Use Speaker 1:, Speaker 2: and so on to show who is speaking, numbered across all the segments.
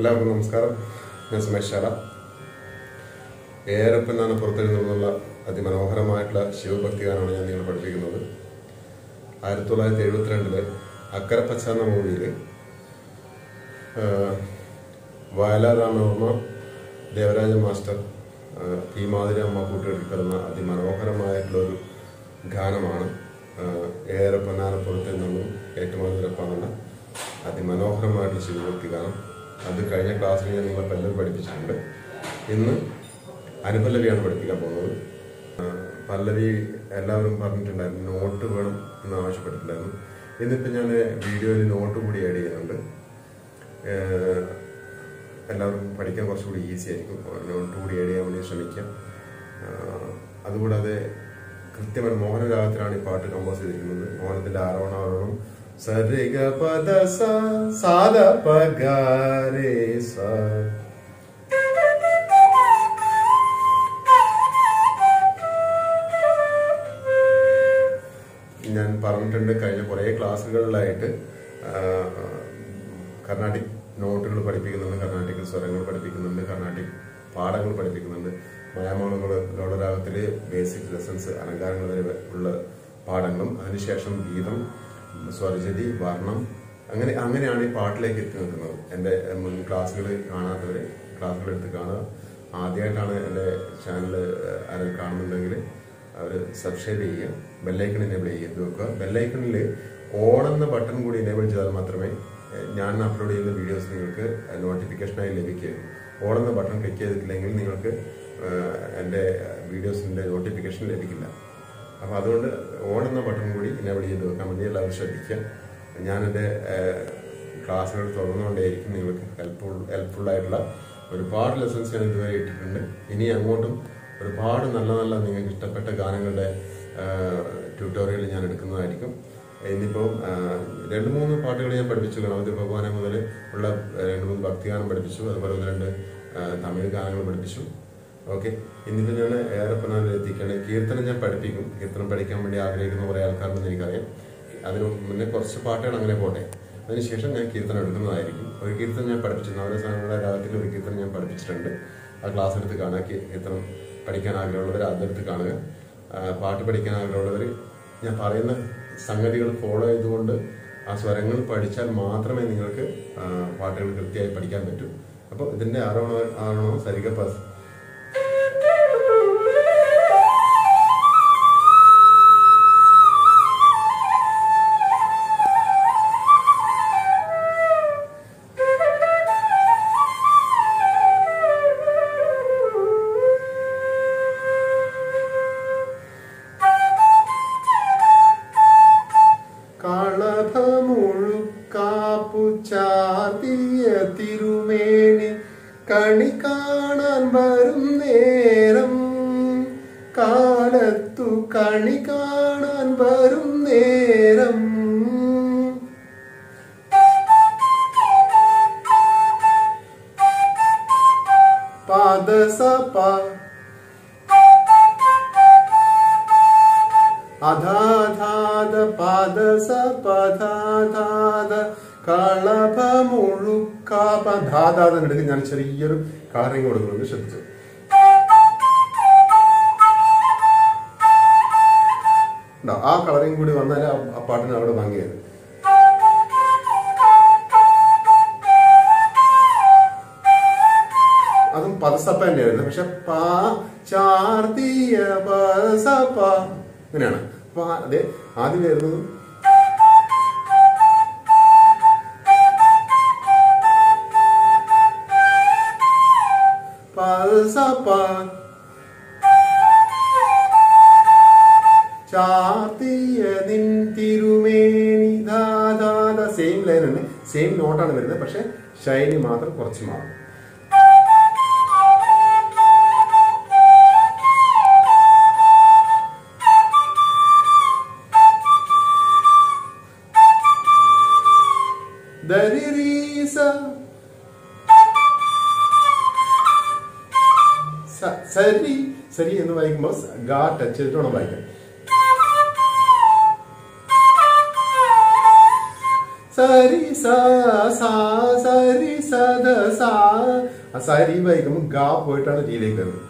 Speaker 1: എല്ലാവർക്കും നമസ്കാരം ഞാൻ സുമേഷ് ശാല ഏറെപ്പം എന്നാണ് പുറത്തെഴുതുന്നുള്ള അതിമനോഹരമായിട്ടുള്ള ശിവഭക്തി ഗാനമാണ് ഞാൻ നിങ്ങളെ പഠിപ്പിക്കുന്നത് ആയിരത്തി തൊള്ളായിരത്തി എഴുപത്തിരണ്ടില് അക്കരപ്പച്ച എന്ന മൂവിയിൽ വയലാർ രാമവർമ്മ ദേവരാജ മാസ്റ്റർ ആ, പി മാതിരി അമ്മ കൂട്ടുകെട്ടിപ്പിറന്ന അതിമനോഹരമായിട്ടുള്ള ഒരു ഗാനമാണ് ആ, ഏറെ പൊന്നാനപ്പുറത്തിൽ നിന്നും ഏറ്റുമാനൂരപ്പാന്നുള്ള അതിമനോഹരമായിട്ടുള്ള ശിവഭക്തി ഗാനം അത് കഴിഞ്ഞ ക്ലാസ്സിൽ ഞാൻ നിങ്ങളെ പല്ലവി പഠിപ്പിച്ചിട്ടുണ്ട് ഇന്ന് അനുപല്ലവിയാണ് പഠിപ്പിക്കാൻ പോകുന്നത് ആ, പല്ലവി എല്ലാവരും പറഞ്ഞിട്ടുണ്ടായിരുന്നു നോട്ട് വേണം എന്ന് ആവശ്യപ്പെട്ടിട്ടുണ്ടായിരുന്നു ഇന്നിപ്പോൾ ഞാൻ വീഡിയോയിൽ നോട്ട് കൂടി ആഡ് ചെയ്യുന്നുണ്ട് ഏഹ് എല്ലാവർക്കും പഠിക്കാൻ കുറച്ചുകൂടി ഈസി ആയിരിക്കും നോട്ട് കൂടി ആഡ് ചെയ്യാൻ വേണ്ടി ശ്രമിക്കാം ആഹ് അതുകൂടാതെ കൃത്യമായി മോഹനരാഗത്തിലാണ് ഈ പാട്ട് കമ്പോസ് ചെയ്തിരിക്കുന്നത് മോഹനത്തിന്റെ ആരോഹണാരോഹണം സരിഗ പദ സ സാദ പഗാരേ സ ഞാൻ പറഞ്ഞിട്ടുണ്ട് കഴിഞ്ഞ കുറേ ക്ലാസ്സുകളിലായിട്ട് ആ, കർണാട്ടിക് നോട്ടുകൾ പഠിപ്പിക്കുന്നുണ്ട് കർണാട്ടിക് സ്വരങ്ങൾ പഠിപ്പിക്കുന്നുണ്ട് കർണാട്ടിക് പാഠങ്ങൾ പഠിപ്പിക്കുന്നുണ്ട് മലയാളങ്ങൾ ലോളരാഗത്തിലെ ബേസിക് ലെസൺസ് അലങ്കാരങ്ങൾ വരെ ഉള്ള പാഠങ്ങളും അതിനുശേഷം ഗീതം സ്വരജതി വർണ്ണം അങ്ങനെ അങ്ങനെയാണ് ഈ പാട്ടിലേക്ക് എത്തി നിൽക്കുന്നത് എൻ്റെ മുൻ ക്ലാസ്സുകൾ കാണാത്തവരെ ക്ലാസ്സുകൾ എടുത്ത് കാണുക ആദ്യമായിട്ടാണ് എൻ്റെ ചാനൽ ആരും കാണുന്നുണ്ടെങ്കിൽ അവർ സബ്സ്ക്രൈബ് ചെയ്യുക ബെല്ലൈക്കൺ എനേബിൾ ചെയ്ത് വെക്കുക ബെല്ലൈക്കണിൽ ഓൺ എന്ന ബട്ടൺ കൂടി എനേബിൾ ചെയ്താൽ മാത്രമേ ഏഹ്, ഞാൻ അപ്ലോഡ് ചെയ്യുന്ന വീഡിയോസ് നിങ്ങൾക്ക് നോട്ടിഫിക്കേഷനായി ലഭിക്കുകയുള്ളൂ ഓൺ എന്ന ബട്ടൺ ക്ലിക്ക് ചെയ്തിട്ടില്ലെങ്കിൽ നിങ്ങൾക്ക് ഏഹ്, എൻ്റെ വീഡിയോസിൻ്റെ നോട്ടിഫിക്കേഷൻ ലഭിക്കില്ല അപ്പോൾ അതുകൊണ്ട് ഓൺ എന്ന ബട്ടൺ കൂടി എനേബിൾ ചെയ്ത് വെക്കാൻ വേണ്ടി എല്ലാവരും ശ്രദ്ധിക്കുക ഞാൻ എൻ്റെ ക്ലാസ്സുകൾ തുടർന്നുകൊണ്ടേയിരിക്കും നിങ്ങൾക്ക് ഹെൽപ്ഫുൾ ഹെൽപ്ഫുൾ ആയിട്ടുള്ള ഒരുപാട് ലെസൺസ് ഞാൻ ഇതുവരെ ഇട്ടിട്ടുണ്ട് ഇനി അങ്ങോട്ടും ഒരുപാട് നല്ല നല്ല നിങ്ങൾക്ക് ഇഷ്ടപ്പെട്ട ഗാനങ്ങളുടെ ട്യൂട്ടോറിയൽ ഞാൻ എടുക്കുന്നതായിരിക്കും ഇന്നിപ്പോൾ രണ്ട് മൂന്ന് പാട്ടുകൾ ഞാൻ പഠിപ്പിച്ചു ഗണപതി ഭഗവാനെ മുതൽ ഉള്ള ആ, രണ്ട് മൂന്ന് ഭക്തിഗാനം പഠിപ്പിച്ചു അതുപോലെ ഒന്ന് രണ്ട് ആ, തമിഴ് ഗാനങ്ങൾ പഠിപ്പിച്ചു ഓക്കെ ഇന്നിപ്പോൾ ഞാൻ ഏറെപ്പനാലിൽ എത്തിക്കുകയാണ് കീർത്തനം ഞാൻ പഠിപ്പിക്കും കീർത്തനം പഠിക്കാൻ വേണ്ടി ആഗ്രഹിക്കുന്ന കുറേ ആൾക്കാരുണ്ടെന്ന് എനിക്കറിയാം അതിന് മുന്നേ കുറച്ച് പാട്ടുകൾ അങ്ങനെ പോട്ടെ അതിനുശേഷം ഞാൻ കീർത്തനം എടുക്കുന്നതായിരിക്കും ഒരു കീർത്തനം ഞാൻ പഠിപ്പിച്ചു നവരസാനങ്ങളുടെ രാഗത്തിൽ ഒരു കീർത്തനം ഞാൻ പഠിപ്പിച്ചിട്ടുണ്ട് ആ ക്ലാസ് എടുത്ത് കാണുക കീ- കീർത്തനം പഠിക്കാൻ ആഗ്രഹമുള്ളവർ അതെടുത്ത് കാണുക ആ, പാട്ട് പഠിക്കാൻ ആഗ്രഹമുള്ളവർ ഞാൻ പറയുന്ന സംഗതികൾ ഫോളോ ചെയ്തുകൊണ്ട് ആ സ്വരങ്ങൾ പഠിച്ചാൽ മാത്രമേ നിങ്ങൾക്ക് ആ, പാട്ടുകൾ കൃത്യമായി പഠിക്കാൻ പറ്റൂ അപ്പോൾ ഇതിന്റെ ആരോണോ ആരോണോ സരിഗ പസ് കളഭമുഴുക്കാപ്പു ചാർത്തിയ തിരുമേനി കണി കാണാൻ വരും നേരം കാലത്തു കണി കാണാൻ വരും നേരം പാദസപ അധാധാത പാദസ പധാധാത കളഭ മുഴുക്കാപ ധാധാത എടുക്കും ഞാൻ ചെറിയൊരു കളറിങ് കൊടുക്കുന്നുണ്ട് ശ്രദ്ധിച്ചു ഉണ്ടോ? ആ കളറിങ് കൂടി വന്നാൽ ആ പാട്ടിന് അവിടെ ഭംഗിയത് അതും പദസപ്പ തന്നെയായിരുന്നു പക്ഷെ പാ ചാർത്തിയ പദസപ്പ ഇങ്ങനെയാണ് അപ്പൊ ആ- അതെ ആദ്യം വരുന്നത് പദസപ്പ ചാർത്തിയ നിൻ തിരുമേനി ധാധാത സെയിം ലൈൻ ആണ് സെയിം നോട്ടാണ് വരുന്നത് പക്ഷെ ഷൈനി മാത്രം കുറച്ച് മാറും ദരിരീസ സ- സരി സരി എന്ന് വായിക്കുമ്പോൾ ഗാ ടച്ച് ചെയ്തിട്ട് വേണം വായിക്കാൻ സ സരി സ സാ സരി സദ സാ ആ സരി വായിക്കുമ്പോൾ ഗാ പോയിട്ടാണ് ടീയിലേക്ക് വരുന്നത്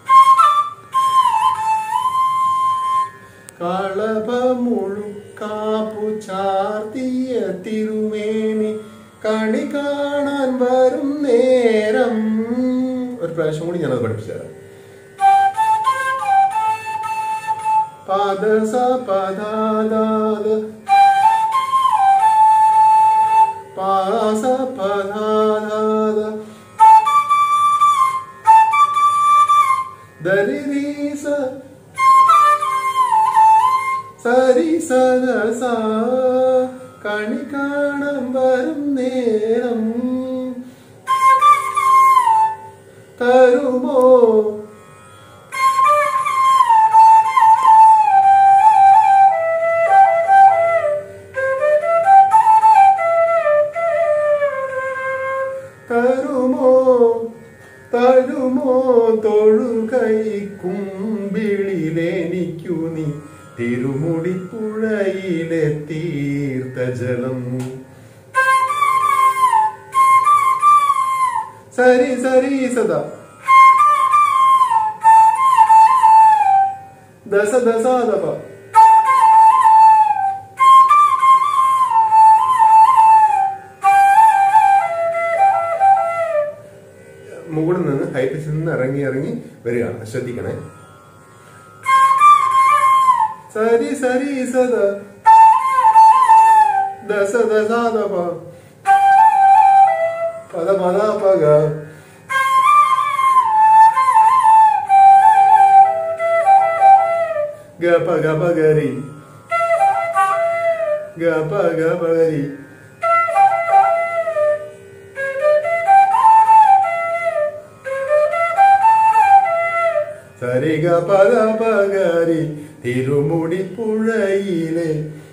Speaker 1: കളഭ മുഴുക്കാപ്പു ചാർത്തിയ തിരുമേനി കണി കാണാൻ വരും നേരം ഒരു പ്രാവശ്യം കൂടി ഞാനത് പഠിപ്പിച്ചു തരാം പദ സ പദാദാദ പാസ പദാദാദ ദരിരീസ സരി സദ സാ കണി കാണാൻ വരും നേരം തരുമോ തരുമോ തരുമോ തൊഴുകൈ കുമ്പിളിലെനിക്കു നീ തിരുമുടിപ്പുഴയിലെ തീർത്ഥജലം സരി സരി സദാ ദശ ദശാദപ മുകളിൽ നിന്ന് ഹൈ പിച്ചിൽ നിന്ന് ഇറങ്ങി ഇറങ്ങി വരികയാണ് ശ്രദ്ധിക്കണേ സരി സരി സദ ദശ ദശാദപ പദ പദ പഗ ഗ പ ഗ പ ഗരി ഗ പ ഗ പ ഗരി സരിഗ പദ പഗരി തിരുമുടി പുഴയിലെ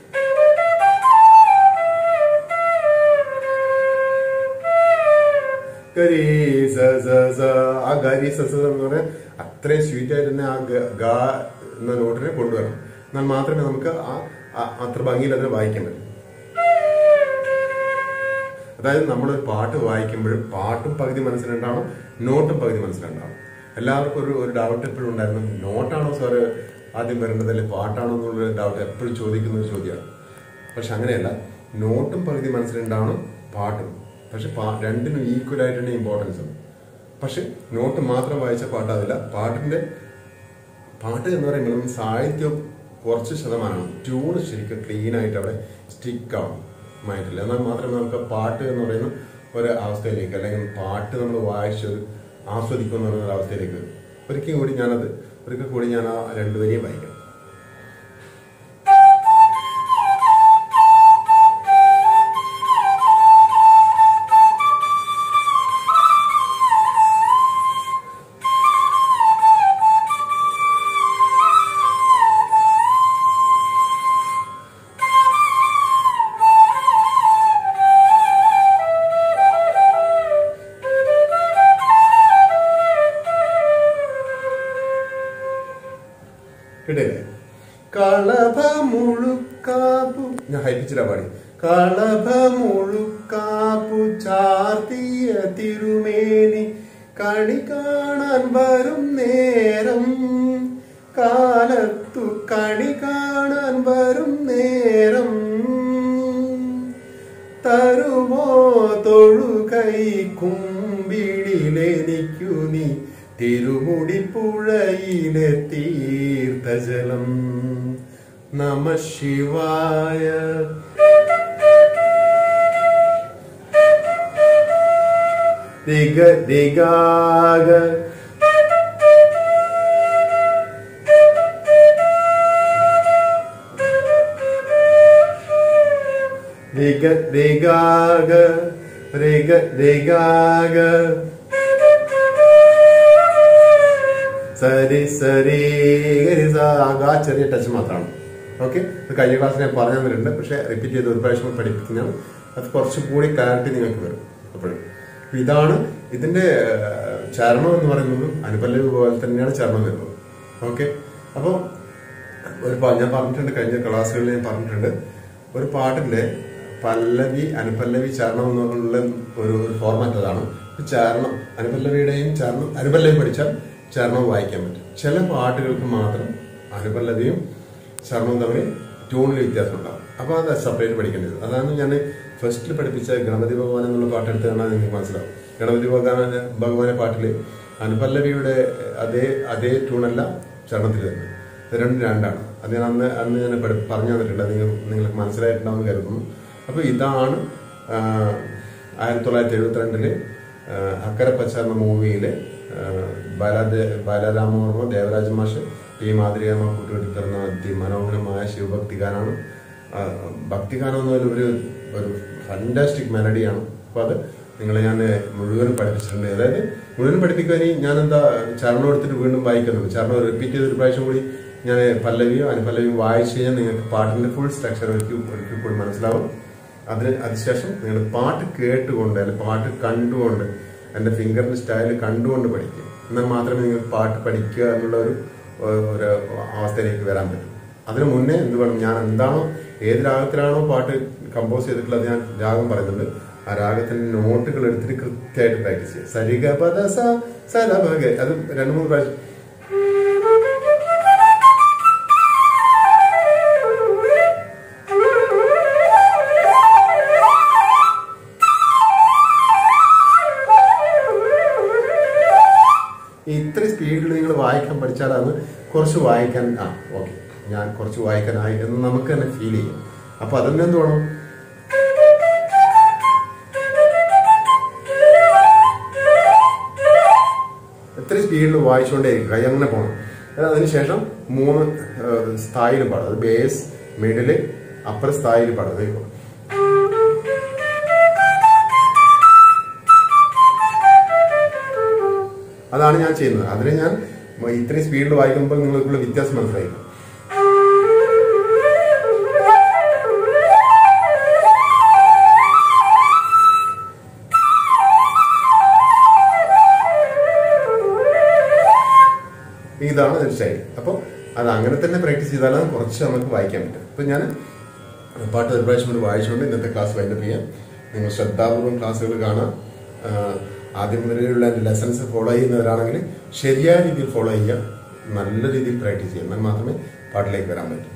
Speaker 1: ഗരി സ സ സ ആ ഗരി സ സ എന്ന് പറഞ്ഞാൽ അത്രയും സ്വീറ്റ് ആയിട്ട് തന്നെ ആ ഗ- ഗ എന്ന നോട്ടിനെ കൊണ്ടുവരണം എന്നാൽ മാത്രമേ നമുക്ക് ആ ആ- അത്ര ഭംഗിയിൽ അതിനെ വായിക്കാൻ പറ്റൂ അതായത് നമ്മളൊരു പാട്ട് വായിക്കുമ്പോഴും പാട്ടും പകുതി മനസ്സിലുണ്ടാവണം നോട്ടും പകുതി മനസ്സിലുണ്ടാവണം എല്ലാവർക്കും ഒരു ഒരു ഡൗട്ട് എപ്പോഴും ഉണ്ടായിരുന്നു നോട്ടാണോ സാറ് ആദ്യം വരേണ്ടത് അല്ലെങ്കിൽ പാട്ടാണോ എന്നുള്ള ഡൗട്ട് എപ്പോഴും ചോദിക്കുന്ന ഒരു ചോദ്യമാണ് പക്ഷെ അങ്ങനെയല്ല നോട്ടും പകുതി മനസ്സിലുണ്ടാവണം പാട്ടും പക്ഷെ പാ- രണ്ടിനും ഈക്വൽ ആയിട്ട് തന്നെ ഇമ്പോർട്ടൻസ് ഉണ്ട് പക്ഷെ നോട്ട് മാത്രം വായിച്ച പാട്ടാവില്ല പാട്ടിന്റെ പാട്ട് എന്ന് പറയുമ്പോൾ നമ്മൾ സാഹിത്യം കുറച്ച് ശതമാനമാണ് ട്യൂണ് ശരിക്കും ക്ലീൻ ആയിട്ട് അവിടെ സ്റ്റിക്ക് ആവും മൈൻഡിൽ എന്നാൽ മാത്രമേ നമുക്ക് പാട്ട് എന്ന് പറയുന്ന ഒരു അവസ്ഥയിലേക്ക് അല്ലെങ്കിൽ പാട്ട് നമ്മൾ വായിച്ച് ആസ്വദിക്കുക എന്ന് പറയുന്ന ഒരു അവസ്ഥയിലേക്ക് വരും ഒരിക്കൽ കൂടി ഞാനത് ഒരിക്കൽ കൂടി ഞാൻ ആ രണ്ടുപേരെയും വായിക്കാം കിട്ടില്ലേ കളഭ മുഴുക്കാപ്പു ഞാൻ ഹൈപ്പിച്ചില്ല പാടി കളഭ മുഴുക്കാപ്പു ചാർത്തിയ തിരുമേനി കണി കാണാൻ വരും നേരം കാലത്തു കണി കാണാൻ വരും നേരം തരുമോ തൊഴുകൈ കുമ്പിടിലെനിക്കു നീ തിരുമുടിപ്പുഴയിലെ തീർത്ഥജലം നമ ശിവായ ദിഗ ദിഗാഗ ദിഗ ദിഗാഗ രിഗ ദിഗാഗ സരി സരി ഗരി സ ഗ ചെറിയ ടച്ച് മാത്രമാണ് ഓക്കെ ഇത് കഴിഞ്ഞ ക്ലാസ്സിൽ ഞാൻ പറഞ്ഞു തന്നിട്ടുണ്ട് പക്ഷെ റിപ്പീറ്റ് ചെയ്ത് ഒരു പ്രാവശ്യം കൂടി പഠിപ്പിക്കുന്നതാണ് അത് കുറച്ചും കൂടി ക്ലാരിറ്റി നിങ്ങൾക്ക് വരും അപ്പോഴും അപ്പൊ ഇതാണ് ഇതിന്റെ ഏഹ്, ചരണം എന്ന് പറയുന്നതും അനുപല്ലവി പോലെ തന്നെയാണ് ചരണം വരുന്നത് ഓക്കെ അപ്പോൾ ഒരു പാ- ഞാൻ പറഞ്ഞിട്ടുണ്ട് കഴിഞ്ഞ ക്ലാസ്സുകളിൽ ഞാൻ പറഞ്ഞിട്ടുണ്ട് ഒരു പാട്ടിന്റെ പല്ലവി അനുപല്ലവി ചരണം എന്നുള്ള ഒരു ഫോർമാറ്റ് അതാണ് ചരണം അനുപല്ലവിയുടെയും ചരണം അനുപല്ലവി പഠിച്ചാൽ ചരണം വായിക്കാൻ പറ്റും ചില പാട്ടുകൾക്ക് മാത്രം അനുപല്ലവിയും ചരണവും തമ്മിൽ ട്യൂണിൽ വ്യത്യാസം ഉണ്ടാവും അപ്പൊ അത് സെപ്പറേറ്റ് പഠിക്കേണ്ടത് അതാണ് ഞാൻ ഫസ്റ്റിൽ പഠിപ്പിച്ച ഗണപതി ഭഗവാൻ എന്നുള്ള പാട്ടെടുത്ത് കാണാൻ നിങ്ങൾക്ക് മനസ്സിലാവും ഗണപതി ഭഗവാൻ ഭഗവാനെ പാട്ടില് അനുപല്ലവിയുടെ അതേ അതേ ട്യൂണല്ല ചരണത്തിൽ വരുന്നത് ഇത് രണ്ടും രണ്ടാണ് അത് ഞാൻ അന്ന് അന്ന് ഞാൻ പഠി- പറഞ്ഞു തന്നിട്ടുണ്ട് അത് നിങ്ങൾ നിങ്ങൾക്ക് മനസ്സിലായിട്ടുണ്ടാവും എന്ന് കരുതുന്നു അപ്പൊ ഇതാണ് ആ, ആയിരത്തി തൊള്ളായിരത്തി എഴുപത്തിരണ്ടില് ആ, അക്കരെ പച്ച എന്ന മൂവിയിലെ ബാലാദേ ബാലരാമവർമ്മ ദേവരാജ മാഷ് ടി മാതിരിയമ്മ കൂട്ടുകെട്ടിത്തരുന്ന അതിമനോഹരമായ ശിവഭക്തി ഗാനമാണ് ആ, ഭക്തിഗാനം എന്ന് പറയുന്ന ഒരു ഒരു ഫാന്റാസ്റ്റിക് മെലഡിയാണ് അപ്പൊ അത് നിങ്ങളെ ഞാൻ മുഴുവൻ പഠിപ്പിച്ചിട്ടുണ്ട് അതായത് മുഴുവൻ പഠിപ്പിക്കാൻ ഞാൻ എന്താ ചരണം എടുത്തിട്ട് വീണ്ടും വായിക്കുന്നുണ്ട് ചരണം റിപ്പീറ്റ് ചെയ്ത് ഒരു പ്രാവശ്യം കൂടി ഞാൻ പല്ലവിയോ അനുപല്ലവിയോ വായിച്ചു കഴിഞ്ഞാൽ നിങ്ങൾക്ക് പാട്ടിന്റെ ഫുൾ സ്ട്രക്ചർ ഒരിക്കൽ ഒരിക്കൽ കൂടി മനസ്സിലാവും അതിന് അതിനുശേഷം നിങ്ങൾ പാട്ട് കേട്ടുകൊണ്ട് അല്ലെങ്കിൽ പാട്ട് കണ്ടുകൊണ്ട് എൻ്റെ ഫിംഗറിന്റെ സ്റ്റൈൽ കണ്ടുകൊണ്ട് പഠിക്കുക എന്നാൽ മാത്രമേ നിങ്ങൾക്ക് പാട്ട് പഠിക്കുക എന്നുള്ള ഒരു ഒരു അവസ്ഥയിലേക്ക് വരാൻ പറ്റും അതിനു മുന്നേ എന്ത് വേണം ഞാൻ എന്താണോ ഏത് രാഗത്തിലാണോ പാട്ട് കമ്പോസ് ചെയ്തിട്ടുള്ളത് ഞാൻ രാഗം പറയുന്നുണ്ട് ആ രാഗത്തിന്റെ നോട്ടുകൾ എടുത്തിട്ട് കൃത്യമായിട്ട് പ്രാക്ടീസ് ചെയ്യുക സരിഗ പദ സ സലഭഗ അത് രണ്ട് മൂന്ന് പ്രാവശ്യം ഈ ഇത്രയും സ്പീഡിൽ നിങ്ങൾ വായിക്കാൻ പഠിച്ചാലാണ് കുറച്ച് വായിക്കാൻ ആ ഓക്കെ ഞാൻ കുറച്ച് വായിക്കാനായി എന്ന് നമുക്ക് തന്നെ ഫീൽ ചെയ്യും അപ്പൊ അതിന് എന്ത് വേണം ഇത്രയും സ്പീഡിൽ വായിച്ചുകൊണ്ടേ കൈ അങ്ങനെ പോകണം അത് അതിനുശേഷം മൂന്ന് സ്ഥായിലും പാടും അത് ബേസ് മിഡില് അപ്പർ സ്ഥായിൽ പാടും അത് ഇപ്പൊ. അതാണ് ഞാൻ ചെയ്യുന്നത് അതിന് ഞാൻ ഇത്രയും സ്പീഡിൽ വായിക്കുമ്പോൾ നിങ്ങൾക്കുള്ള വ്യത്യാസം മനസ്സിലായി ഇതാണ് അതിന്റെ സ്റ്റൈൽ അപ്പോൾ അത് അങ്ങനെ തന്നെ പ്രാക്ടീസ് ചെയ്താലാണ് കുറച്ച് നമുക്ക് വായിക്കാൻ പറ്റും അപ്പൊ ഞാൻ പാട്ട് ഒരു പ്രാവശ്യം കൂടി വായിച്ചുകൊണ്ട് ഇന്നത്തെ ക്ലാസ് വൈൻഡപ്പ് ചെയ്യാം നിങ്ങൾ ശ്രദ്ധാപൂർവ്വം ക്ലാസ്സുകൾ കാണാം ആഹ് ആദ്യം മുതലുള്ള ലെസൺസ് ഫോളോ ചെയ്യുന്നവരാണെങ്കിൽ ശരിയായ രീതിയിൽ ഫോളോ ചെയ്യുക നല്ല രീതിയിൽ പ്രാക്ടീസ് ചെയ്യുക എന്നാൽ മാത്രമേ പാട്ടിലേക്ക് വരാൻ പറ്റൂ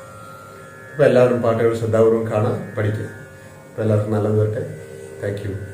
Speaker 1: അപ്പൊ എല്ലാവരും പാട്ടുകൾ ശ്രദ്ധാപൂർവ്വം കാണാൻ പഠിക്കുക അപ്പൊ എല്ലാവർക്കും നല്ലത് വരട്ടെ താങ്ക് യു